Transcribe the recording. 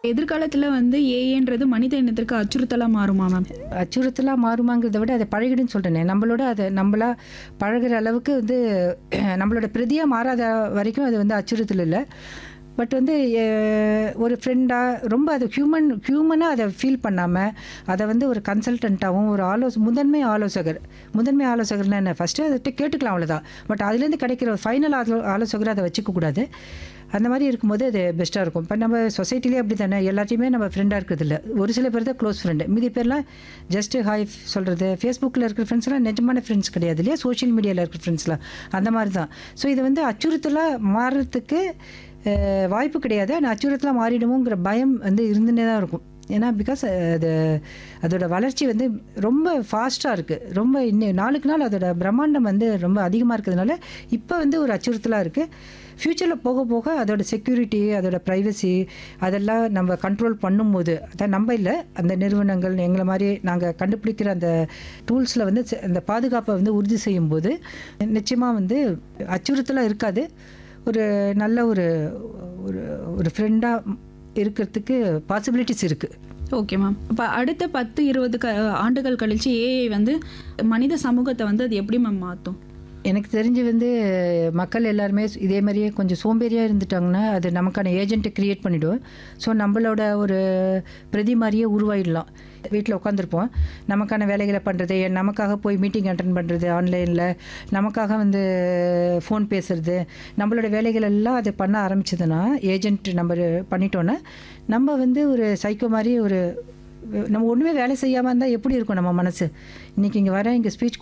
எதிர்காலத்தில் வந்து ஏஏன்றது மனித இனத்திற்கு அச்சுறுத்தலாக மாறுமா மேம் அச்சுறுத்தலாக மாறுமாங்கிறத விட அதை பழகிடுன்னு சொல்கிறேனே நம்மளோட அதை நம்மளா பழகுற அளவுக்கு வந்து நம்மளோட பிரதியாக மாறாத வரைக்கும் அது வந்து அச்சுறுத்தல் இல்லை பட் வந்து அஹ், ஒரு ஃப்ரெண்டாக ரொம்ப அது ஹியூமன் ஹியூமனாக அதை ஃபீல் பண்ணாமல் அதை வந்து ஒரு கன்சல்டண்ட்டாகவும் ஒரு ஆலோச முதன்மை ஆலோசகர் முதன்மை ஆலோசகர்னா என்ன ஃபஸ்ட்டு அதை கேட்டுக்கலாம் அவ்வளோதான் பட் அதுலேருந்து கிடைக்கிற ஒரு ஃபைனல் ஆலோ ஆலோசகரை அதை வச்சுக்கக்கூடாது அந்த மாதிரி இருக்கும்போது அது பெஸ்ட்டாக இருக்கும் இப்போ நம்ம சொசைட்டிலே அப்படி தானே எல்லாத்தையுமே நம்ம ஃப்ரெண்டாக இருக்கிறதில்ல ஒரு சில பேர் தான் க்ளோஸ் ஃப்ரெண்டு மீதி பேர்லாம் ஜஸ்ட்டு ஹாய் சொல்கிறது ஃபேஸ்புக்கில் இருக்கிற ஃப்ரெண்ட்ஸ்லாம் நிஜமான ஃப்ரெண்ட்ஸ் கிடையாது இல்லையா சோஷியல் மீடியாவில் இருக்கிற ஃப்ரெண்ட்ஸ்லாம் அந்த மாதிரி தான் ஸோ இது வந்து அச்சுறுத்தலாக மாறுறதுக்கு அஹ், வாய்ப்பு கிடையாது ஆனால் அச்சுறுத்தலாக மாறிடுமோங்கிற பயம் வந்து இருந்துன்னே தான் இருக்கும் ஏன்னா பிகாஸ் அது அதோட வளர்ச்சி வந்து ரொம்ப ஃபாஸ்ட்டாக இருக்குது ரொம்ப இன்னும் நாளுக்கு நாள் அதோட பிரம்மாண்டம் வந்து ரொம்ப அதிகமாக இருக்கிறதுனால இப்போ வந்து ஒரு அச்சுறுத்தலாக இருக்குது ஃப்யூச்சரில் போக போக அதோட செக்யூரிட்டி அதோட ப்ரைவசி அதெல்லாம் நம்ம கண்ட்ரோல் பண்ணும்போது அதான் நம்ம இல்லை அந்த நிறுவனங்கள் எங்களை மாதிரி நாங்கள் கண்டுபிடிக்கிற அந்த டூல்ஸில் வந்து செ- அந்த பாதுகாப்பை வந்து உறுதி செய்யும்போது நிச்சயமாக வந்து அச்சுறுத்தலாக இருக்காது ஒரு நல்ல ஒரு ஒரு ஒரு ஃப்ரெண்டாக இருக்கிறதுக்கு பாசிபிலிட்டிஸ் இருக்குது ஓகே மேம் இப்போ அடுத்த பத்து இருபது க ஆண்டுகள் கழிச்சு ஏஐ வந்து மனித சமூகத்தை வந்து அது எப்படி மேம் மாற்றும் எனக்கு தெரிஞ்சு வந்து மக்கள் எல்லாருமே இதே மாதிரியே கொஞ்சம் சோம்பேறியாக இருந்துட்டாங்கன்னா அது நமக்கான ஏஜென்ட்டை க்ரியேட் பண்ணிவிடும் ஸோ நம்மளோட ஒரு பிரதி மாதிரியே உருவாயிடலாம் வீட்டில் உட்காந்துருப்போம் நமக்கான வேலைகளை பண்ணுறது நமக்காக போய் மீட்டிங் அட்டன் பண்ணுறது ஆன்லைனில் நமக்காக வந்து ஃபோன் பேசுறது நம்மளோட வேலைகள் எல்லாம் அது பண்ண ஆரம்பிச்சதுன்னா ஏஜென்ட் நம்ம பண்ணிட்டோன்னா நம்ம வந்து ஒரு சைக்கோ மாதிரி ஒரு நம்ம ஒன்றுமே வேலை செய்யாமல் இருந்தால் எப்படி இருக்கும் நம்ம மனசு இன்றைக்கி இங்கே வரேன் இங்கே ஸ்பீச்